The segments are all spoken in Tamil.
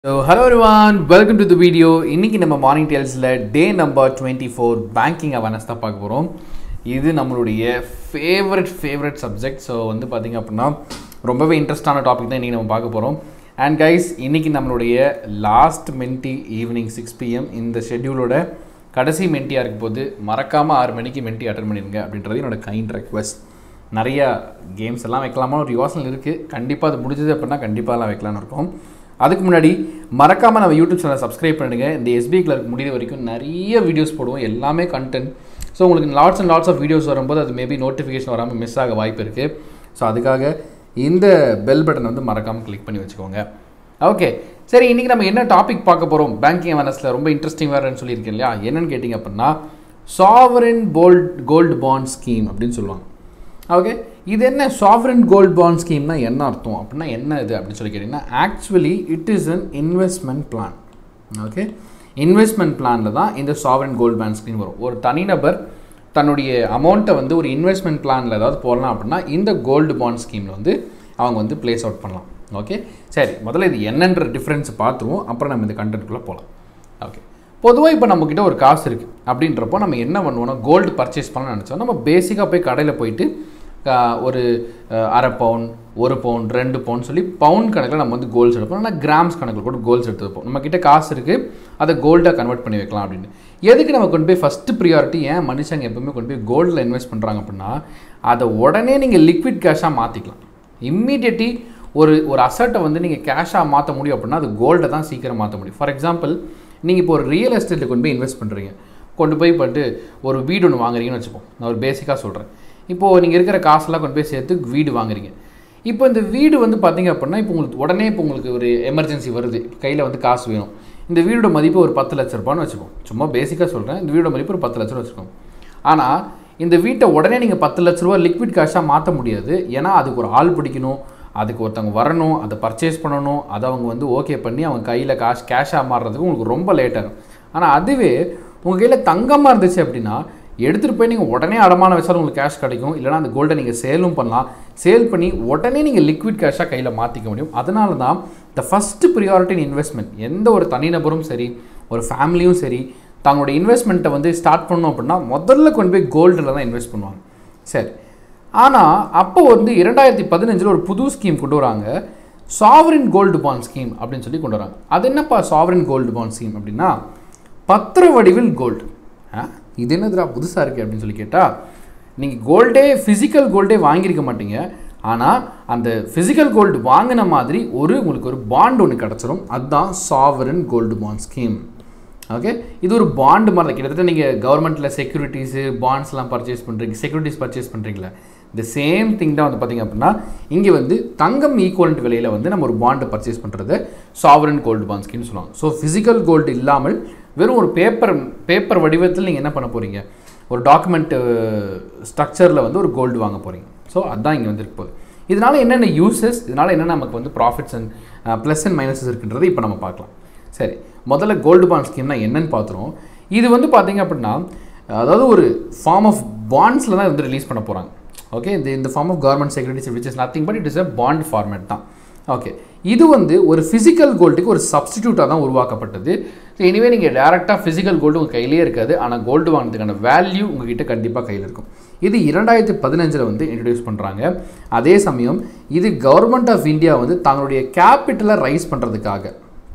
So hello everyone welcome to the video இன்னைக்கு நம்ம மார்னிங் டேல்ஸில் day number twenty four banking awareness தான் பார்க்க போகிறோம் இது நம்மளுடைய ஃபேவரட் ஃபேவரட் சப்ஜெக்ட் ஸோ வந்து பார்த்திங்க அப்படின்னா ரொம்பவே இன்ட்ரெஸ்டான டாபிக் தான் இன்றைக்கி நம்ம பார்க்க போகிறோம் அண்ட் கைஸ் இன்னைக்கு நம்மளுடைய லாஸ்ட் மென்டி ஈவினிங் சிக்ஸ் பிஎம் இந்த ஷெட்யூலோட கடைசி மென்ட்டியாக இருக்கும் போது மறக்காமல் ஆறு மணிக்கு மென்ட்டி அட்டன் பண்ணிடுங்க அப்படின்றது என்னோட கைண்ட் ரெக்வஸ்ட் நிறையா கேம்ஸ் எல்லாம் வைக்கலாமான்னு ஒரு யோசனை இருக்குது கண்டிப்பாக அது முடிஞ்சது அப்படின்னா கண்டிப்பாக எல்லாம் வைக்கலாம்னு இருக்கோம் அதுக்கு முன்னாடி மறக்காமல் நம்ம யூடியூப் சேனலை சப்ஸ்கிரைப் பண்ணுங்க இந்த எஸ்பி கிளர்க் முடிகிற வரைக்கும் நிறைய வீடியோஸ் போடுவோம் எல்லாமே கண்டென்ட் ஸோ உங்களுக்கு lots and lots of videos வரும்போது அது மேபி நோட்டிஃபிகேஷன் வராமல் மிஸ் ஆக வாய்ப்பு இருக்குது ஸோ அதுக்காக இந்த பெல் பட்டன் வந்து மறக்காமல் கிளிக் பண்ணி வச்சுக்கோங்க ஓகே சரி இன்றைக்கி நம்ம என்ன டாபிக் பார்க்க போகிறோம் பேங்கிங் அவேர்னஸில் ரொம்ப இன்ட்ரெஸ்டிங் வேறுன்னு சொல்லியிருக்கேன் இல்லையா என்னன்னு கேட்டிங்க அப்படின்னா sovereign gold gold bond scheme அப்படின்னு சொல்லுவாங்க ஓகே இது என்ன சாவரன் கோல்ட் பாண்ட் ஸ்கீம்னா என்ன அர்த்தம் அப்படின்னா என்ன இது அப்படின்னு சொல்லி கேட்டிங்கன்னா actually it is an investment plan okay investment பிளானில் தான் இந்த சாவரன் கோல்ட் பாண்ட் ஸ்கீம் வரும் ஒரு தனிநபர் தன்னுடைய அமௌண்ட்டை வந்து ஒரு இன்வெஸ்ட்மெண்ட் பிளானில் ஏதாவது போடலாம் அப்படின்னா இந்த கோல்டு பாண்ட் ஸ்கீமில் வந்து அவங்க வந்து ப்ளேஸ் அவுட் பண்ணலாம் ஓகே சரி முதல்ல இது என்னன்ற டிஃப்ரென்ஸ் பார்த்துருவோம் அப்புறம் நம்ம இந்த கண்டென்ட்குள்ளே போகலாம் ஓகே பொதுவாக இப்போ நம்மக்கிட்ட ஒரு காசு இருக்குது அப்படின்றப்போ நம்ம என்ன பண்ணுவோம்னா கோல்டு பர்ச்சேஸ் பண்ண நினச்சோம் நம்ம பேசிக்காக போய் கடையில் போயிட்டு ஆஹ், ஒரு ஆஹ், அரை பவுன் ஒரு பவுன் ரெண்டு பவுன் சொல்லி பவுன் கணக்கில் நம்ம வந்து கோல்ஸ் எடுப்போம் ஆனால் கிராம்ஸ் கணக்கில் கூட கோல்ஸ் எடுத்து வைப்போம் நம்மக்கிட்ட காசு இருக்குது அதை கோல்டாக கன்வெர்ட் பண்ணி வைக்கலாம் அப்படின்னு எதுக்கு நம்ம கொண்டு போய் ஃபஸ்ட்டு ப்ரியாரிட்டி ஏன் மனுஷங்க எப்பவுமே கொண்டு போய் கோல்டில் இன்வெஸ்ட் பண்ணுறாங்க அப்படின்னா அதை உடனே நீங்கள் லிக்விட் கேஷாக மாற்றிக்கலாம் இம்மீடியட்டி ஒரு ஒரு அசட்டை வந்து நீங்கள் கேஷாக மாற்ற முடியும் அப்படின்னா அது கோல்டை தான் சீக்கிரம் மாற்ற முடியும் ஃபார் எக்ஸாம்பிள் நீங்கள் இப்போ ஒரு ரியல் எஸ்டேட்டில் கொண்டு போய் இன்வெஸ்ட் பண்ணுறீங்க கொண்டு போய் பண்ணிட்டு ஒரு வீடு ஒன்று வாங்குறீங்கன்னு வச்சுப்போம் நான் ஒரு பேசிக்காக சொல்கிறேன் இப்போது நீங்கள் இருக்கிற காசெல்லாம் கொண்டு போய் சேர்த்து வீடு வாங்குறீங்க இப்போ இந்த வீடு வந்து பார்த்தீங்க அப்படின்னா இப்போ உங்களுக்கு உடனே இப்போ உங்களுக்கு ஒரு எமர்ஜென்சி வருது கையில் வந்து காசு வேணும் இந்த வீடோட மதிப்பு ஒரு பத்து லட்ச ரூபான்னு வச்சுப்போம் சும்மா பேசிக்காக சொல்கிறேன் இந்த வீடோட மதிப்பு ஒரு பத்து லட்ச ரூபா வச்சுக்கோங்க ஆனால் இந்த வீட்டை உடனே நீங்கள் பத்து லட்ச ரூபா லிக்விட் கேஷாக மாற்ற முடியாது ஏன்னா அதுக்கு ஒரு ஆள் பிடிக்கணும் அதுக்கு ஒருத்தவங்க வரணும் அதை பர்ச்சேஸ் பண்ணணும் அதை அவங்க வந்து ஓகே பண்ணி அவங்க கையில் காசு கேஷாக மாறுறதுக்கு உங்களுக்கு ரொம்ப லேட் ஆகும் ஆனால் அதுவே உங்கள் கையில் தங்கமாக இருந்துச்சு அப்படின்னா எடுத்துகிட்டு போய் நீங்கள் உடனே அடமான வச்சாலும் உங்களுக்கு கேஷ் கிடைக்கும் இல்லைனா அந்த கோல்டை நீங்கள் சேலும் பண்ணலாம் சேல் பண்ணி உடனே நீங்கள் லிக்விட் கேஷாக கையில் மாற்றிக்க முடியும் அதனால தான் the first priority in investment எந்த ஒரு தனிநபரும் சரி ஒரு ஃபேமிலியும் சரி தங்களுடைய இன்வெஸ்ட்மெண்ட்டை வந்து ஸ்டார்ட் பண்ணோம் அப்படின்னா முதல்ல கொண்டு போய் கோல்டில் தான் இன்வெஸ்ட் பண்ணுவாங்க சரி ஆனால் அப்போ வந்து இரண்டாயிரத்தி பதினஞ்சில் ஒரு புது ஸ்கீம் கொண்டு வராங்க சாவரின் கோல்டு பாண்ட் ஸ்கீம் அப்படின்னு சொல்லி கொண்டு வராங்க அது என்னப்பா சாவரின் கோல்டு பாண்ட் ஸ்கீம் அப்படின்னா பத்திர வடிவில் கோல்டு ஆ இது என்னதுடா புதுசாக இருக்குது அப்படின்னு சொல்லி கேட்டால் நீங்கள் கோல்டே ஃபிசிக்கல் கோல்டே வாங்கியிருக்க மாட்டீங்க ஆனால் அந்த ஃபிசிக்கல் கோல்டு வாங்கின மாதிரி ஒரு உங்களுக்கு ஒரு பாண்ட் ஒன்று கிடச்சிரும் அதுதான் sovereign gold bond scheme okay இது ஒரு பாண்டு மாதிரி தான். கிட்டத்தட்ட நீங்கள் கவர்மெண்ட்டில் செக்யூரிட்டிஸு பாண்ட்ஸ்லாம் பர்ச்சேஸ் பண்ணுறீங்க செக்யூரிட்டிஸ் பர்ச்சேஸ் பண்ணுறீங்களா இந்த சேம் திங் தான் வந்து பார்த்தீங்க அப்படின்னா இங்கே வந்து தங்கம் ஈக்குவலண்ட் விலையில் வந்து நம்ம ஒரு பாண்டை பர்ச்சேஸ் பண்ணுறது சாவரன் கோல்டு பாண்ட் ஸ்கீம்னு சொல்லுவாங்க ஸோ ஃபிசிக்கல் கோல்டு இல்லாமல் வெறும் ஒரு பேப்பர் பேப்பர் வடிவத்தில் நீங்கள் என்ன பண்ண போகிறீங்க ஒரு டாக்குமெண்ட் ஸ்ட்ரக்சரில் வந்து ஒரு கோல்டு வாங்க போகிறீங்க ஸோ அதுதான் இங்கே வந்து போகுது இதனால என்னென்ன யூசஸ் இதனால என்ன நமக்கு வந்து profits and plus and minuses இருக்குன்றது இப்போ நம்ம பார்க்கலாம் சரி முதல்ல கோல்டு பாண்ட் ஸ்கீம்னா என்னன்னு பார்த்துருவோம் இது வந்து பார்த்தீங்க அப்படின்னா அதாவது ஒரு ஃபார்ம் ஆஃப் பாண்ட்ஸில் தான் வந்து ரிலீஸ் பண்ண போகிறாங்க ஓகே இந்த இந்த form of government securities which is nothing but it is a bond format தான் ஓகே இது வந்து ஒரு ஃபிசிக்கல் கோல்டுக்கு ஒரு சப்ஸ்டிடியூட்டாக தான் உருவாக்கப்பட்டது ஸோ எனிவே நீங்கள் டேரெக்டாக ஃபிசிக்கல் கோல்டு உங்கள் கையிலே இருக்காது ஆனால் கோல்டு வாங்கினதுக்கான வேல்யூ உங்ககிட்ட கண்டிப்பாக கையில் இருக்கும் இது இரண்டாயிரத்தி பதினஞ்சில் வந்து இன்ட்ரடியூஸ் பண்ணுறாங்க அதே சமயம் இது கவர்மெண்ட் ஆஃப் இந்தியா வந்து தங்களுடைய கேபிட்டலை ரைஸ் பண்ணுறதுக்காக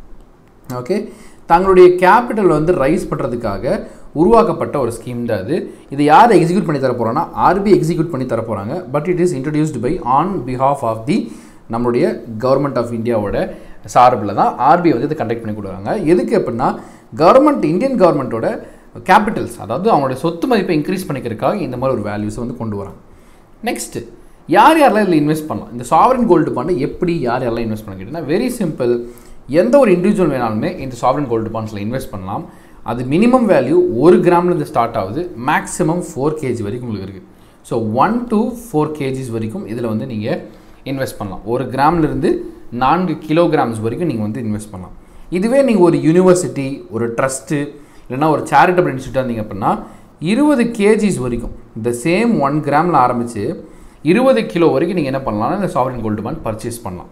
ஓகே தங்களுடைய கேபிட்டல் வந்து ரைஸ் பண்ணுறதுக்காக உருவாக்கப்பட்ட ஒரு ஸ்கீம் தான் அது இது யார் எக்ஸிக்யூட் பண்ணி தர போகிறோன்னா ஆர்பி எக்ஸிக்யூட் பண்ணி தர போகிறாங்க but it is introduced by on behalf of the நம்மளுடைய கவர்மெண்ட் ஆஃப் இந்தியாவோட சார்பில் தான் ஆர்பிஐ வந்து இதை கண்டக்ட் பண்ணி கொடுக்குறாங்க எதுக்கு அப்படின்னா கவர்மெண்ட் இந்தியன் கவர்மெண்ட்டோட கேபிட்டல்ஸ் அதாவது அவங்களுடைய சொத்து மதிப்பை இன்க்ரீஸ் பண்ணிக்கிறதுக்காக இந்த மாதிரி ஒரு வேல்யூஸை வந்து கொண்டு வராங்க நெக்ஸ்ட்டு யார் யாரெல்லாம் இதில் இன்வெஸ்ட் பண்ணலாம் இந்த சாவரன் கோல்டு பாண்டை எப்படி யார் யாரெல்லாம் இன்வெஸ்ட் பண்ண கேட்டிங்கன்னா வெரி சிம்பிள் எந்த ஒரு இண்டிவிஜுவல் வேணாலுமே இந்த சாவரன் கோல்டு பாண்ட்ஸில் இன்வெஸ்ட் பண்ணலாம் அது மினிமம் வேல்யூ ஒரு கிராம்லேருந்து ஸ்டார்ட் ஆகுது மேக்ஸிமம் ஃபோர் கேஜி வரைக்கும் உங்களுக்கு இருக்குது so one to four KGs வரைக்கும் இதில் வந்து நீங்கள் இன்வெஸ்ட் பண்ணலாம் ஒரு கிராம்லேருந்து நான்கு கிலோகிராம்ஸ் வரைக்கும் நீங்கள் வந்து இன்வெஸ்ட் பண்ணலாம் இதுவே நீங்கள் ஒரு யூனிவர்சிட்டி ஒரு ட்ரஸ்ட்டு இல்லைன்னா ஒரு சேரிட்டபிள் இன்ஸ்டியூட்டாக இருந்தீங்க அப்படின்னா இருபது கேஜிஸ் வரைக்கும் இந்த சேம் ஒன் கிராமில் ஆரம்பித்து இருபது கிலோ வரைக்கும் நீங்கள் என்ன பண்ணலாம்னா இந்த சாவரன் கோல்டு பாண்ட் பர்ச்சேஸ் பண்ணலாம்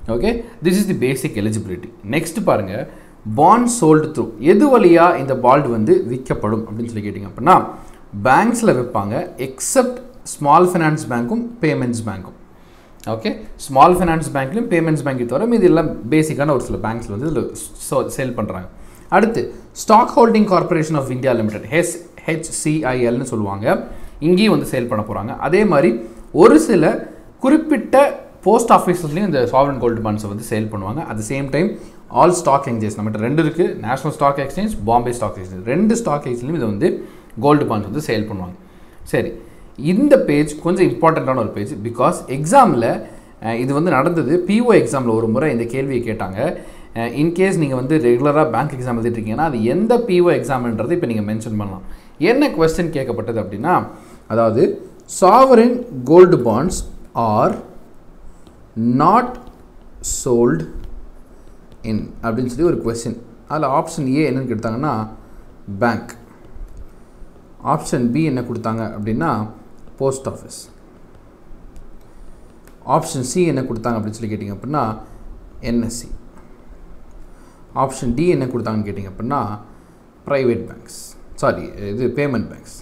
okay this is the basic eligibility next பாருங்கள் பாண்ட் சோல்டு த்ரூ எது வழியாக இந்த பாண்ட் வந்து விற்கப்படும் அப்படின்னு சொல்லி கேட்டிங்க அப்படின்னா பேங்க்ஸில் விற்பாங்க எக்ஸப்ட் ஸ்மால் ஃபைனான்ஸ் பேங்க்கும் பேமெண்ட்ஸ் பேங்க்கும் ஓகே ஸ்மால் ஃபைனான்ஸ் பேங்க்லையும் பேமெண்ட்ஸ் பேங்க்கை தவிர மீது எல்லாம் பேசிக்கான ஒரு சில பேங்க்ஸில் வந்து இதில் சேல் பண்ணுறாங்க அடுத்து stock holding corporation of India limited H ஹெச்சிஐஎல்னு சொல்லுவாங்க இங்கேயும் வந்து சேல் பண்ண போகிறாங்க அதே மாதிரி ஒரு சில குறிப்பிட்ட போஸ்ட் ஆஃபீஸஸ்லையும் இந்த சாவரன் கோல்டு பாண்ட்ஸை வந்து சேல் பண்ணுவாங்க at the same time all stock exchange நம்மகிட்ட ரெண்டு இருக்குது national stock exchange Bombay stock exchange ரெண்டு ஸ்டாக் எக்ஸ்சேஞ்ச்லையும் இதை வந்து கோல்டு பாண்ட்ஸ் வந்து சேல் பண்ணுவாங்க சரி இந்த பேஜ் கொஞ்சம் இம்பார்ட்டண்ட்டான ஒரு பேஜ் பிகாஸ் எக்ஸாமில் இது வந்து நடந்தது பிஓ எக்ஸாமில் ஒரு முறை இந்த கேள்வியை கேட்டாங்க இன்கேஸ் நீங்கள் வந்து ரெகுலராக பேங்க் எக்ஸாம் எழுதிட்டு இருக்கீங்கன்னா அது எந்த பிஓ எக்ஸாம்ன்றது இப்போ நீங்கள் மென்ஷன் பண்ணலாம் என்ன கொஸ்டின் கேட்கப்பட்டது அப்படின்னா அதாவது sovereign gold bonds are not sold in அப்படின்னு சொல்லி ஒரு கொஸ்டின் அதில் ஆப்ஷன் ஏ என்னன்னு கேட்டாங்கன்னா பேங்க் ஆப்ஷன் பி என்ன கொடுத்தாங்க அப்படின்னா போஸ்ட் ஆஃபீஸ் ஆப்ஷன் சி என்ன கொடுத்தாங்க அப்படின்னு சொல்லி கேட்டிங்க அப்படின்னா என்எஸ்சி ஆப்ஷன் டி என்ன கொடுத்தாங்கன்னு கேட்டிங்க அப்படின்னா ப்ரைவேட் பேங்க்ஸ் சாரி இது பேமெண்ட் பேங்க்ஸ்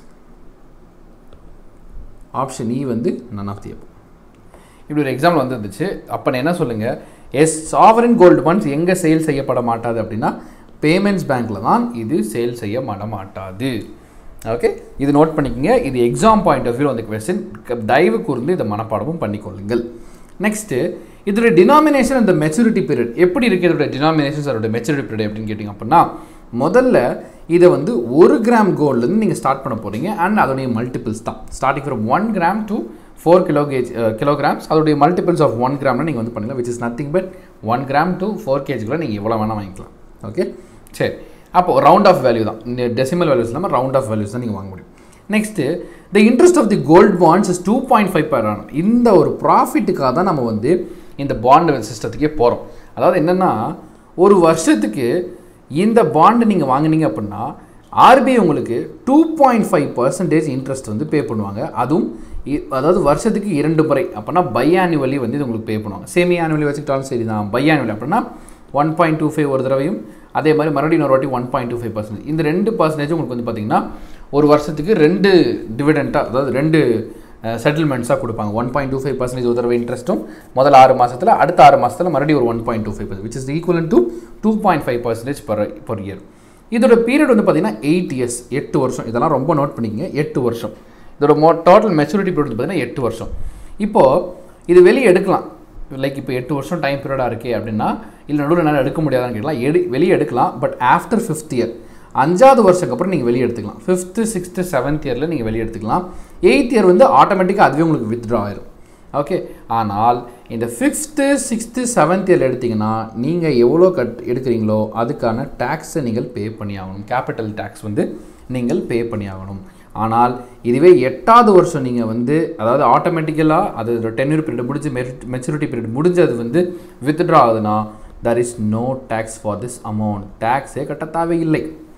ஆப்ஷன் இ வந்து நன் ஆஃப் தி அப் இப்படி ஒரு எக்ஸாம்பிள் வந்துருந்துச்சு அப்போ நான் என்ன சொல்லுங்கள் எஸ் சாவரின் கோல்டு பாண்ட்ஸ் எங்கே சேல் செய்யப்பட மாட்டாது அப்படின்னா பேமெண்ட்ஸ் பேங்க்கில் தான் இது சேல் செய்ய மாட மாட்டாது ஓகே இது நோட் பண்ணிக்கோங்க இது எக்ஸாம் பாயிண்ட் ஆஃப் வியூ அந்த கொஸ்டின் தயவு கூர்ந்து இதை மனப்பாடமும் பண்ணிக்கொள்ளுங்கள் நெக்ஸ்ட்டு இதோட டினாமினேஷன் அந்த மெச்சூரிட்டி பீரியட் எப்படி இருக்குது இதோட டினாமினேஷன்ஸ் அதோட மெச்சூரிட்டி பீரியட் எப்படின்னு கேட்டிங்க அப்படின்னா முதல்ல இதை வந்து ஒரு கிராம் கோல்ட்லேருந்து நீங்கள் ஸ்டார்ட் பண்ண போகிறீங்க அண்ட் அதோடைய மல்டிபிள்ஸ் தான் starting from one gram to four kilo KG kilograms அதோடைய மல்டிபிள்ஸ் ஆஃப் ஒன் கிராம்னு நீங்கள் வந்து பண்ணலாம் which is nothing but one gram to ஃபோர் கேஜிக்குள்ள நீங்கள் எவ்வளோ வேணால் வாங்கிக்கலாம் ஓகே சரி அப்போது ரவுண்ட் ஆஃப் வேல்யூ தான் இந்த டெசிமல் வேல்யூஸ் இல்லாமல் ரவுண்ட் ஆஃப் வேல்யூஸ் தான் நீங்கள் வாங்க முடியும் next the interest of the gold bonds is two point five per annum இந்த ஒரு ப்ராஃபிட்டுக்காக தான் நம்ம வந்து இந்த பாண்டு சிஸ்டத்துக்கே போகிறோம் அதாவது என்னென்னா ஒரு வருஷத்துக்கு இந்த பாண்டு நீங்கள் வாங்கினீங்க அப்படின்னா ஆர்பிஐ உங்களுக்கு two point five percentage interest வந்து பே பண்ணுவாங்க அதுவும் அதாவது வருஷத்துக்கு இரண்டு முறை அப்படின்னா பை ஆனுவலி வந்து இது உங்களுக்கு பே பண்ணுவாங்க சேமி ஆனுவலி வச்சுக்கிட்டாலும் சரி தான் பை ஆனுவலி அப்படின்னா ஒன் பாயிண்ட் டூ ஃபைவ் ஒரு தடவையும் அதே மாதிரி மறுபடியும் ஒரு வாட்டி one point two five percentage இந்த ரெண்டு பர்சன்டேஜ் உங்களுக்கு வந்து பார்த்தீங்கன்னா ஒரு வருஷத்துக்கு ரெண்டு டிவிடெண்ட்டாக அதாவது ரெண்டு செட்டில்மெண்ட்ஸாக கொடுப்பாங்க one point two five percentage ஒரு தடவை இன்ட்ரெஸ்ட்டும் முதல் ஆறு மாதத்தில் அடுத்த ஆறு மாதத்தில் மறுபடியும் ஒரு one point two five percent which is equal to two point five percentage per per year இதோட பீரியட் வந்து பார்த்தீங்கன்னா எயிட் இயர்ஸ் எட்டு வருஷம் இதெல்லாம் ரொம்ப நோட் பண்ணிக்கங்க எட்டு வருஷம் இதோட மோ டோட்டல் மெச்சூரிட்டி பீரியட் வந்து பார்த்தீங்கன்னா எட்டு வருஷம் இப்போது இது வெளியே எடுக்கலாம் லைக் இப்போ எட்டு வருஷம் டைம் பீரியடாக இருக்கே அப்படின்னா இல்லை நடுவில் என்னால் எடுக்க முடியாதான்னு கேட்கலாம் எடு வெளியே எடுக்கலாம் பட் ஆஃப்டர் ஃபிஃப்த் இயர் அஞ்சாவது வருஷத்துக்கு அப்புறம் நீங்கள் வெளியே எடுத்துக்கலாம் ஃபிஃப்த்து சிக்ஸ்த்து செவன்த் இயரில் நீங்கள் வெளியே எடுத்துக்கலாம் எயித் இயர் வந்து ஆட்டோமேட்டிக்காக அதுவே உங்களுக்கு வித்ட்ரா ஆயிரும் ஓகே ஆனால் இந்த ஃபிஃப்த்து சிக்ஸ்த்து செவன்த் இயர் எடுத்திங்கன்னா நீங்கள் எவ்வளோ கட் எடுக்கிறீங்களோ அதுக்கான டேக்ஸை நீங்கள் பே பண்ணி ஆகணும் கேபிட்டல் டேக்ஸ் வந்து நீங்கள் பே பண்ணி ஆகணும் ஆனால் இதுவே எட்டாவது வருஷம் நீங்கள் வந்து அதாவது ஆட்டோமேட்டிக்கலாக அது டென்யூர் பீரியட் முடிஞ்சு மெச்சூரிட்டி பீரியட் முடிஞ்சது வந்து வித்ட்ரா ஆகுதுன்னா there is no tax for this amount டேக்ஸே கட்ட தேவையில்லை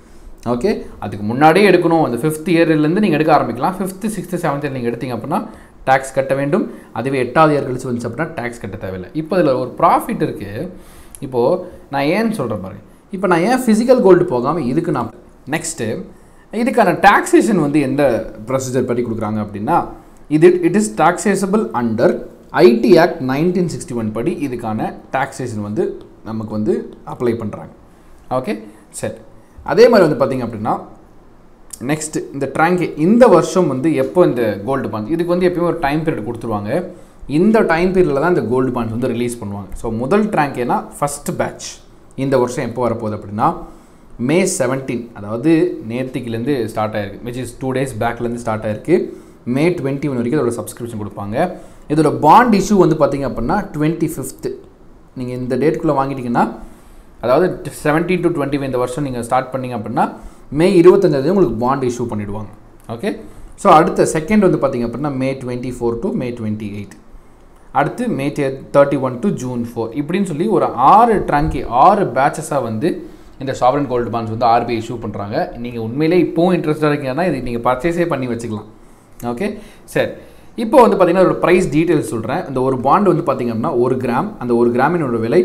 ஓகே அதுக்கு முன்னாடியே எடுக்கணும் அந்த ஃபிஃப்த் இயர்லேருந்து நீங்கள் எடுக்க ஆரம்பிக்கலாம் ஃபிஃப்த்து சிக்ஸ்த்து செவன்த் இயர் நீங்கள் எடுத்தீங்க அப்படின்னா டேக்ஸ் கட்ட வேண்டும் அதுவே எட்டாவது இயர் கழிச்சு வந்துச்சு அப்படின்னா டேக்ஸ் கட்ட தேவையில்லை இப்போ இதில் ஒரு ப்ராஃபிட் இருக்குது இப்போது நான் ஏன்னு சொல்கிறேன் பாருங்க இப்போ நான் ஏன் ஃபிசிக்கல் கோல்டு போகாமல் இதுக்கு நான் நெக்ஸ்ட்டு இதுக்கான டாக்ஸேஷன் வந்து எந்த ப்ரொசீஜர் படி கொடுக்குறாங்க அப்படின்னா இது it is taxable under IT act nineteen sixty one படி இதுக்கான டாக்ஸேஷன் வந்து நமக்கு வந்து அப்ளை பண்ணுறாங்க ஓகே சரி அதே மாதிரி வந்து பார்த்திங்க அப்படின்னா நெக்ஸ்ட் இந்த ட்ராங்கே இந்த வருஷம் வந்து எப்போ இந்த கோல்டு பாண்ட் இதுக்கு வந்து எப்பயுமே ஒரு டைம் பீரியட் கொடுத்துருவாங்க இந்த டைம் பீரியடில் தான் இந்த கோல்டு பாண்ட்ஸ் வந்து ரிலீஸ் பண்ணுவாங்க ஸோ முதல் ட்ராங்கேனா ஃபஸ்ட் பேட்ச் இந்த வருஷம் எப்போ வரப்போகுது அப்படின்னா மே செவன்டீன் அதாவது நேர்த்திக்கிலேருந்து ஸ்டார்ட் ஆயிருக்கு விச் இஸ் டூ டேஸ் பேக்லேருந்து ஸ்டார்ட் ஆயிருக்கு மே டுவெண்ட்டி ஒன் வரைக்கும் அதோட சப்ஸ்கிரிப்ஷன் கொடுப்பாங்க இதோட பாண்ட் இஷ்யூ வந்து பார்த்திங்க அப்படின்னா டுவெண்ட்டி ஃபிஃப்த்து நீங்கள் இந்த டேட்டுக்குள்ளே வாங்கிட்டீங்கன்னா அதாவது செவன்டீன் டு டுவெண்ட்டி இந்த வருஷம் நீங்கள் ஸ்டார்ட் பண்ணிங்க அப்படின்னா மே இருபத்தஞ்சாவது உங்களுக்கு பாண்ட் இஷ்யூ பண்ணிவிடுவாங்க ஓகே ஸோ அடுத்த செகண்ட் வந்து பார்த்திங்க அப்படின்னா May twenty four to May twenty eight அடுத்து May thirty one to June four இப்படின்னு சொல்லி ஒரு ஆறு ட்ராங்கி ஆறு பேட்சஸாக வந்து இந்த சாவரன் கோல்டு பாண்ட்ஸ் வந்து ஆர்பிஐ இஷ்யூ பண்ணுறாங்க நீங்கள் உண்மையிலே இப்போவும் இன்ட்ரெஸ்டாக இருக்கீங்கன்னா இது நீங்கள் பர்ச்சேஸே பண்ணி வச்சுக்கலாம் ஓகே சரி இப்போ வந்து பார்த்தீங்கன்னா ஒரு ப்ரைஸ் டீட்டெயில்ஸ் சொல்கிறேன் இந்த ஒரு பாண்டு வந்து பார்த்தீங்க அப்படின்னா ஒரு கிராம் அந்த ஒரு கிராமினோட விலை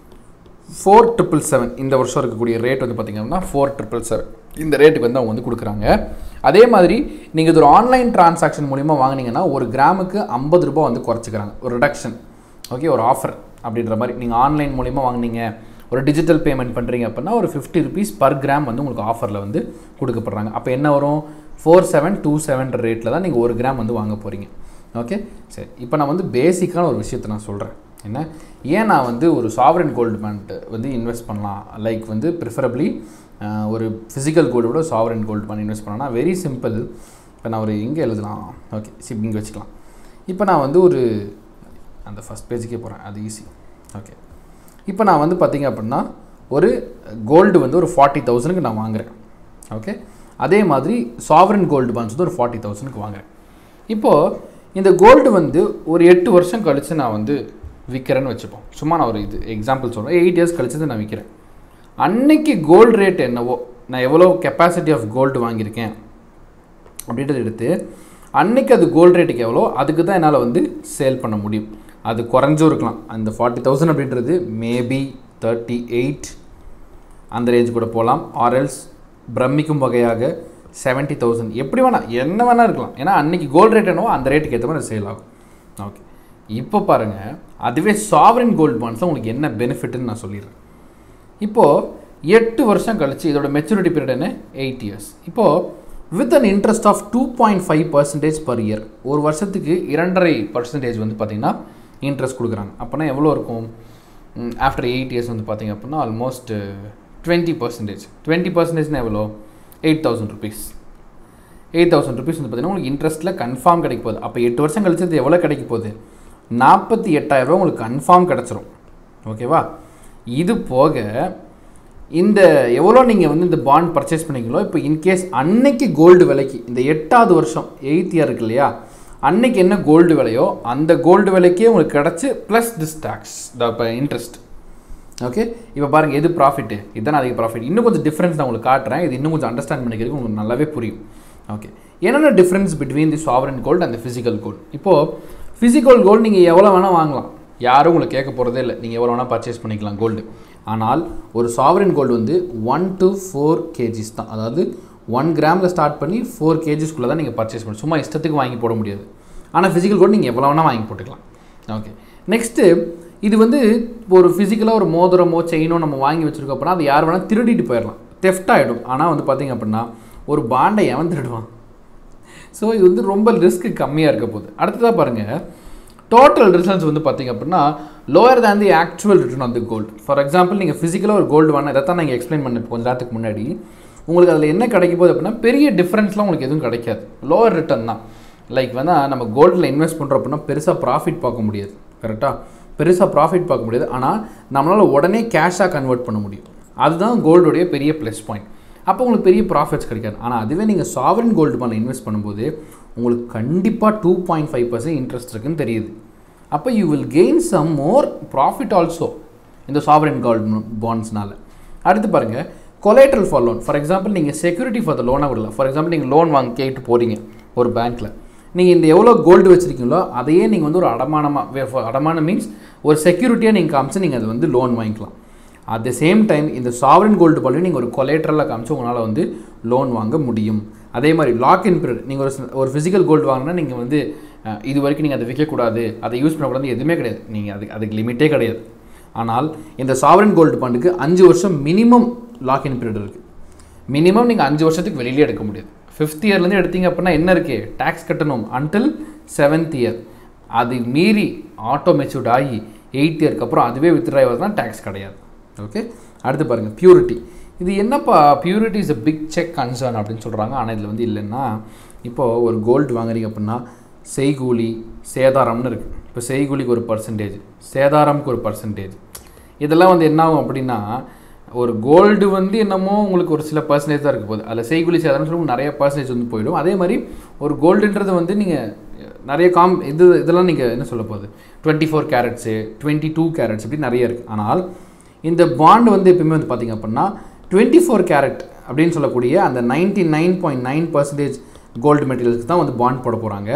ஃபோர் ட்ரிபிள் செவன் இந்த வருஷம் இருக்கக்கூடிய ரேட் வந்து பார்த்தீங்க அப்படின்னா ஃபோர் ட்ரிபிள் செவன் இந்த ரேட்டுக்கு வந்து அவங்க வந்து கொடுக்குறாங்க அதே மாதிரி நீங்கள் இது ஒரு ஆன்லைன் டிரான்சாக்ஷன் மூலிமா வாங்குனீங்கன்னா ஒரு கிராமுக்கு ஐம்பது ரூபாய் வந்து குறைச்சிக்கிறாங்க ஒரு ரிடக்ஷன் ஓகே ஒரு ஆஃபர் அப்படின்ற மாதிரி நீங்கள் ஆன்லைன் மூலிமா வாங்குனீங்க ஒரு டிஜிட்டல் பேமெண்ட் பண்ணுறீங்க அப்படின்னா ஒரு ஃபிஃப்டி ருபீஸ் பர் கிராம் வந்து உங்களுக்கு ஆஃபரில் வந்து கொடுக்கப்படுறாங்க அப்போ என்ன வரும் ஃபோர் செவன் டூ செவன்ற ரேட்டில் தான் நீங்கள் ஒரு கிராம் வந்து வாங்க போகிறீங்க ஓகே சரி இப்போ நான் வந்து பேசிக்கான ஒரு விஷயத்தை நான் சொல்கிறேன் என்ன ஏன் நான் வந்து ஒரு சாவரன் கோல்டு பேண்ட் வந்து இன்வெஸ்ட் பண்ணலாம் லைக் வந்து ப்ரிஃபரபிளி ஒரு ஃபிசிக்கல் கோல்டு விட சாவரன் கோல்டு பேண்ட் இன்வெஸ்ட் பண்ணலாம் வெரி சிம்பிள் இப்போ நான் ஒரு இங்கே எழுதலாம் ஓகே சி இங்கே வச்சுக்கலாம் இப்போ நான் வந்து ஒரு அந்த ஃபஸ்ட் பேஜுக்கே போகிறேன் அது ஈஸி ஓகே இப்போ நான் வந்து பார்த்தீங்க அப்படின்னா ஒரு கோல்டு வந்து ஒரு ஃபார்ட்டி தௌசண்ட்க்கு நான் வாங்குறேன் ஓகே அதே மாதிரி சாவரன் கோல்டு பாண்ட்ஸ் வந்து ஒரு ஃபார்ட்டி தௌசண்ட்க்கு வாங்குறேன் இப்போது இந்த கோல்டு வந்து ஒரு எட்டு வருஷம் கழித்து நான் வந்து விற்கிறேன்னு வச்சுப்போம் சும்மா நான் ஒரு இது எக்ஸாம்பிள் சொல்கிறேன் எயிட் இயர்ஸ் கழிச்சு நான் விற்கிறேன் அன்னைக்கு கோல்டு ரேட் என்னவோ நான் எவ்வளோ கெப்பாசிட்டி ஆஃப் கோல்டு வாங்கியிருக்கேன் அப்படின்றத எடுத்து அன்னைக்கு அது கோல்டு ரேட்டுக்கு எவ்வளோ அதுக்கு தான் என்னால் வந்து சேல் பண்ண முடியும் அது குறைஞ்சும் இருக்கலாம் அந்த ஃபார்ட்டி தௌசண்ட் அப்படின்றது மேபி தேர்ட்டி எயிட் அந்த ரேஞ்ச் கூட போகலாம் ஆர்எல்ஸ் பிரமிக்கும் வகையாக செவன்ட்டி தௌசண்ட் எப்படி வேணால் என்ன வேணால் இருக்கலாம் ஏன்னா அன்றைக்கி கோல்டு ரேட் என்னவோ அந்த ரேட்டுக்கு ஏற்ற மாதிரி சேல் ஆகும் ஓகே இப்போ பாருங்கள் அதுவே சாவரின் கோல்டு பாண்ட்ஸ் உங்களுக்கு என்ன பெனிஃபிட்னு நான் சொல்லிடுறேன் இப்போது எட்டு வருஷம் கழிச்சு இதோட மெச்சூரிட்டி பீரியட் என்ன எயிட் இயர்ஸ் இப்போது with an interest of two point five percentage per year ஒரு வருஷத்துக்கு இரண்டரை பர்சன்டேஜ் வந்து பார்த்திங்கன்னா இன்ட்ரெஸ்ட் கொடுக்குறாங்க அப்போனா எவ்வளோ இருக்கும் ஆஃப்டர் எயிட் இயர்ஸ் வந்து பார்த்திங்க அப்படின்னா ஆல்மோஸ்ட் டுவெண்ட்டி பர்சன்டேஜ் டுவெண்ட்டி பர்சன்டேஜ்னா எவ்வளோ eight thousand rupees eight thousand rupees வந்து பார்த்தீங்கன்னா உங்களுக்கு இன்ட்ரெஸ்ட்டில் கன்ஃபார்ம் கிடைக்க போகுது அப்போ எட்டு வருஷம் கழிச்சு இது எவ்வளோ கிடைக்க போகுது நாற்பத்தி எட்டாயிரரூபா உங்களுக்கு கன்ஃபார்ம் கிடச்சிரும் ஓகேவா இது போக இந்த எவ்வளோ நீங்கள் வந்து இந்த பாண்ட் பர்ச்சேஸ் பண்ணீங்களோ இப்போ இன்கேஸ் அன்னைக்கு கோல்டு விலைக்கு இந்த எட்டாவது வருஷம் எயித் இயர் இருக்கு இல்லையா அன்னைக்கு என்ன கோல்டு விலையோ அந்த கோல்டு விலைக்கே உங்களுக்கு கிடச்சி ப்ளஸ் திஸ் டேக்ஸ் த இப்போ இன்ட்ரெஸ்ட் ஓகே இப்போ பாருங்கள் எது ப்ராஃபிட்டு இதுதான் அதிக ப்ராஃபிட் இன்னும் கொஞ்சம் டிஃப்ரென்ஸ் நான் உங்களுக்கு காட்டுறேன் இது இன்னும் கொஞ்சம் அண்டர்ஸ்டாண்ட் பண்ணிக்கிறதுக்கு உங்களுக்கு நல்லாவே புரியும் ஓகே என்னென்ன difference between the sovereign gold அந்த ஃபிசிக்கல் கோல்டு இப்போது ஃபிசிக்கல் கோல்டு நீங்கள் எவ்வளோ வேணால் வாங்கலாம் யாரும் உங்களை கேட்க போகிறதே இல்லை நீங்கள் எவ்வளோ வேணால் பர்ச்சேஸ் பண்ணிக்கலாம் கோல்டு ஆனால் ஒரு சாவரன் கோல்டு வந்து ஒன் டு ஃபோர் கேஜிஸ் தான் அதாவது ஒன் கிராமில் ஸ்டார்ட் பண்ணி ஃபோர் கேஜிஸ்க்குள்ளே தான் நீங்கள் பர்ச்சேஸ் பண்ணணும் சும்மா இஷ்டத்துக்கு வாங்கி போட முடியாது ஆனால் ஃபிசிக்கல் கோல்டு நீங்கள் எவ்வளோ வேணால் வாங்கி போட்டுக்கலாம் ஓகே நெக்ஸ்ட்டு இது வந்து ஒரு ஃபிசிக்கலாக ஒரு மோதிரமோ செயினோ நம்ம வாங்கி வச்சுருக்கோம் அப்படின்னா அது யார் வேணால் திருடிட்டு போயிடலாம் தெஃப்ட் ஆகிடும் ஆனால் வந்து பார்த்திங்க அப்படின்னா ஒரு பாண்டை எவன் திருடுவான் ஸோ இது வந்து ரொம்ப ரிஸ்க் கம்மியாக இருக்க போகுது அடுத்ததாக பாருங்கள் டோட்டல் ரிசல்ட்ஸ் வந்து பார்த்திங்க அப்படின்னா lower than the actual return on the gold for example நீங்கள் ஃபிசிக்கலாக ஒரு கோல்டு வாங்க இதை தான் நீங்கள் எக்ஸ்பிளைன் பண்ண கொஞ்ச நேரத்துக்கு முன்னாடி உங்களுக்கு அதில் என்ன கிடைக்க போகுது அப்படின்னா பெரிய டிஃப்ரென்ஸ்லாம் உங்களுக்கு எதுவும் கிடைக்காது லோவர் ரிட்டர்ன் தான் லைக் வந்து நம்ம கோல்டில் இன்வெஸ்ட் பண்ணுறோம் அப்படின்னா பெருசாக ப்ராஃபிட் பார்க்க முடியாது கரெக்டாக பெருசாக ப்ராஃபிட் பார்க்க முடியாது ஆனால் நம்மளால் உடனே கேஷாக கன்வெர்ட் பண்ண முடியும் அதுதான் கோல்டுடைய பெரிய ப்ளஸ் பாயிண்ட் அப்போ உங்களுக்கு பெரிய ப்ராஃபிட்ஸ் கிடைக்காது ஆனால் அதுவே நீங்கள் சாவரன் கோல்டு பாண்டில் இன்வெஸ்ட் பண்ணும்போது உங்களுக்கு கண்டிப்பாக two point five percent interest இருக்குன்னு தெரியுது அப்போ you will gain some more profit also இந்த சாவரன் கோல்டு பாண்ட்ஸ்னால அடுத்து பாருங்கள் collateral for loan for example நீங்கள் செக்யூரிட்டி ஃபார் த லோனாக விடல ஃபார் எக்ஸாம்பிள் நீங்கள் லோன் வாங்க கேட்டு போகிறீங்க ஒரு பேங்க்கில் நீங்கள் இந்த எவ்வளோ கோல்டு வச்சுருக்கீங்களோ அதையே நீங்கள் வந்து ஒரு அடமானமாக அடமானம் மீன்ஸ் ஒரு செக்யூரிட்டியாக நீங்கள் காமிச்சு நீங்கள் அதை வந்து லோன் வாங்கிக்கலாம் அட் த சேம் டைம் இந்த சாவரன் கோல்டு பாலையும் நீங்கள் ஒரு கொலேட்ரலாக காமிச்சு உங்களால் வந்து லோன் வாங்க முடியும் அதே மாதிரி லாக் இன் பீரியட் நீங்கள் ஒரு ஒரு ஃபிசிக்கல் கோல்டு வாங்கினா நீங்கள் வந்து இது வரைக்கும் நீங்கள் அதை விற்கக்கூடாது அதை யூஸ் பண்ணக்கூடாது எதுவுமே கிடையாது நீங்கள் அதுக்கு அதுக்கு லிமிட்டே கிடையாது ஆனால் இந்த சாவரன் கோல்டு பாண்டுக்கு அஞ்சு வருஷம் மினிமம் லாக் இன் பீரியட் இருக்குது மினிமம் நீங்கள் அஞ்சு வருஷத்துக்கு வெளியிலே எடுக்க முடியாது ஃபிஃப்த் இயர்லேருந்து எடுத்தீங்க அப்படின்னா என்ன இருக்குது டேக்ஸ் கட்டணும் அன்டில் செவன்த் இயர் அது மீறி ஆட்டோ மெச்சூர்ட் ஆகி எயித் இயர்க்கு அப்புறம் அதுவே வித்ட்ரா ஆகுதுன்னா டேக்ஸ் கிடையாது ஓகே அடுத்து பாருங்கள் பியூரிட்டி இது என்னப்பா purity is a big check concern அப்படின்னு சொல்கிறாங்க ஆனால் இதில் வந்து இல்லைன்னா இப்போது ஒரு கோல்டு வாங்குறீங்க அப்படின்னா செய்கூலி சேதாரம்னு இருக்குது இப்போ செய்கூலிக்கு ஒரு பர்சன்டேஜ் சேதாரம்க்கு ஒரு பர்சன்டேஜ் இதெல்லாம் வந்து என்ன ஆகும் அப்படின்னா ஒரு கோல்டு வந்து என்னமோ உங்களுக்கு ஒரு சில பர்சன்டேஜ் தான் இருக்க போகுது அதில் செய்கூலி சேதாரம் சொல்லி நிறைய பர்சன்டேஜ் வந்து போயிடும் அதே மாதிரி ஒரு கோல்டுன்றது வந்து நீங்கள் நிறைய காம் இது இதெல்லாம் நீங்கள் என்ன சொல்ல போகுது twenty four carats twenty two carats இப்படி நிறைய இருக்குது ஆனால் இந்த பாண்ட் வந்து எப்பயுமே வந்து பார்த்திங்க அப்படின்னா டுவெண்ட்டி ஃபோர் கேரட் அப்படின்னு சொல்லக்கூடிய அந்த ninety nine point nine percentage gold மெட்டீரியல்ஸ்க்கு தான் வந்து பாண்ட் போட போகிறாங்க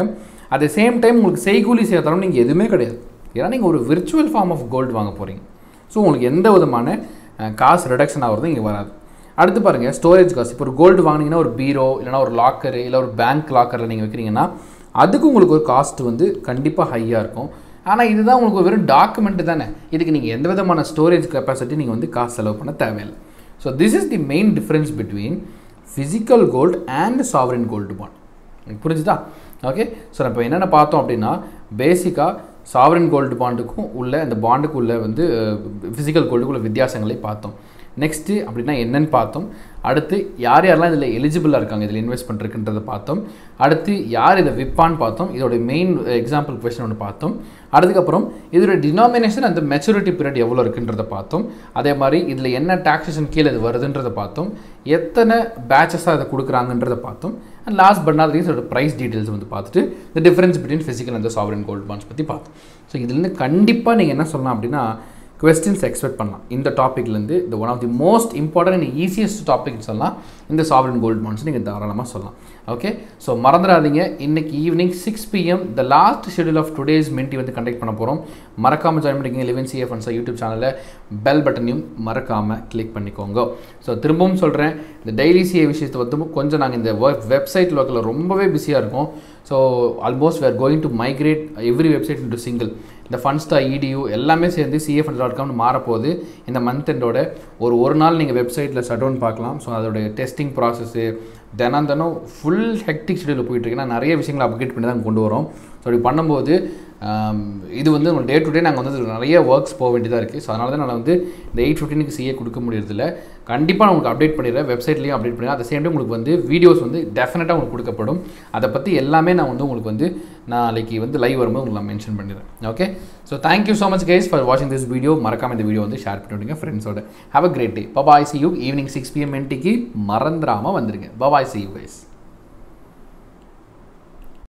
அட் த சேம் டைம் உங்களுக்கு செய்கூலி சேர்த்தாலும் நீங்கள் எதுவுமே கிடையாது ஏன்னா நீங்கள் ஒரு விர்ச்சுவல் ஃபார்ம் ஆஃப் கோல்டு வாங்க போகிறீங்க ஸோ உங்களுக்கு எந்த விதமான அஹ், காசு ரிடக்ஷன் ஆகிறது இங்கே வராது அடுத்து பாருங்கள் ஸ்டோரேஜ் காசு இப்போ ஒரு கோல்டு வாங்கினீங்கன்னா ஒரு பீரோ இல்லைனா ஒரு லாக்கரு இல்லை ஒரு பேங்க் லாக்கரில் நீங்கள் வைக்கிறீங்கன்னா அதுக்கு உங்களுக்கு ஒரு காஸ்ட் வந்து கண்டிப்பாக ஹையாக இருக்கும் ஆனால் இதுதான் உங்களுக்கு வெறும் டாக்குமெண்ட் தானே இதுக்கு நீங்கள் எந்த விதமான ஸ்டோரேஜ் கெப்பாசிட்டி நீங்கள் வந்து காசு செலவு பண்ண தேவையில்லை so this is the main difference between physical gold and sovereign gold bond எனக்கு புரிஞ்சுதா ஓகே ஸோ இப்போ என்னென்ன பார்த்தோம் அப்படின்னா பேசிக்காக சாவரின் கோல்டு பாண்டுக்கும் உள்ள இந்த பாண்டுக்கு உள்ள வந்து ஃபிசிக்கல் கோல்டுக்குள்ள வித்தியாசங்களை பார்த்தோம் நெக்ஸ்ட்டு அப்படின்னா என்னன்னு பார்த்தோம் அடுத்து யார் யாரெல்லாம் இதில் எலிஜிபிளாக இருக்காங்க இதில் இன்வெஸ்ட் பண்ணுறதுன்றதை பார்த்தோம் அடுத்து யார் இதை விற்பான்னு பார்த்தோம் இதோட மெயின் எக்ஸாம்பிள் கொஸ்டின் ஒன்று பார்த்தோம் அதுக்கப்புறம் இதோட டினாமினேஷன் அந்த மெச்சூரிட்டி பீரியட் எவ்வளோ இருக்குன்றதை பார்த்தோம் அதே மாதிரி இதில் என்ன டாக்ஸேஷன் கீழே இது வருதுன்றதை பார்த்தோம் எத்தனை பேச்சஸாக இதை கொடுக்குறாங்கன்றதை பார்த்தோம் அண்ட் லாஸ்ட் பட் நாட் இதோட ப்ரைஸ் டீட்டெயில்ஸ் வந்து பார்த்துட்டு இந்த difference between physical and sovereign gold bonds பற்றி பார்த்தோம் ஸோ இதுலேருந்து கண்டிப்பாக நீங்கள் என்ன சொல்லலாம் அப்படின்னா கொஸ்டின்ஸ் எக்ஸ்பெக்ட் பண்ணலாம் இந்த டாப்பிக்லேருந்து இந்த one of the most important and easiest டாபிக்னு சொல்லலாம் இந்த சாவரன் கோல்டு பாண்ட்ஸ் நீங்கள் தாராளமாக சொல்லலாம் ஓகே ஸோ மறந்துடாதீங்க இன்னைக்கு evening six PM the last schedule of today's மின்டி வந்து கண்டக்ட் பண்ண போகிறோம் மறக்காமல் ஜாயின் பண்ணிக்கங்க லெவன் சிஎஃப் அன்சா யூடியூப் சேனலில் பெல் பட்டனையும் மறக்காமல் கிளிக் பண்ணிக்கோங்க ஸோ திரும்பவும் சொல்கிறேன் இந்த டெய்லி சிஏ விஷயத்தை வந்து கொஞ்சம் நாங்கள் இந்த ஒர்க் வெப்சைட் லோக்கில் ரொம்பவே பிஸியாக இருக்கோம் so almost we're going to migrate every website into single இந்த ஃபன்ஸ்டா இடியூ எல்லாமே சேர்ந்து சிஎஃப் டாட் காம்னு மாறப்போகுது இந்த மந்த் எண்டோட ஒரு ஒரு நாள் நீங்கள் வெப்சைட்டில் ஷட் டவுன் பார்க்கலாம் ஸோ அதோடைய டெஸ்டிங் ப்ராசஸ்ஸு தினம் தினம் ஃபுல் ஹெக்டிக் ஷெடியூல் போயிட்டுருக்கு ஏன்னா நிறைய விஷயங்களை அப்டேட் பண்ணி தான் கொண்டு வரோம் ஸோ இப்படி பண்ணும்போது ஆம், இது வந்து டே டு டே நாங்கள் வந்து நிறைய ஒர்க்ஸ் போக வேண்டியதாக இருக்குது ஸோ அதனால தான் நான் வந்து இந்த எயிட் ஃபிஃப்டினுக்கு சிஏ கொடுக்க முடியறதில்ல கண்டிப்பாக நான் உங்களுக்கு அப்டேட் பண்ணிடுறேன் வெப்சைட்லேயும் அப்டேட் பண்ணிடுறேன் at the சேம் டைம் உங்களுக்கு வந்து வீடியோஸ் வந்து டெஃபினட்டாக உங்களுக்கு கொடுக்கப்படும் அதை பற்றி எல்லாமே நான் வந்து உங்களுக்கு வந்து நாளைக்கு வந்து லைவ் வரும்போது உங்களுக்கு நான் மென்ஷன் பண்ணிடுறேன் okay so thank you so much guys for வாட்சிங் திஸ் வீடியோ மறக்காம இந்த வீடியோ வந்து ஷேர் பண்ணிவிடுங்க ஃப்ரெண்ட்ஸோட have a great day bye bye see you evening six PM என்டிக்கு மறந்துடாமல் வந்துருங்க பபாய் சி யூ கைஸ்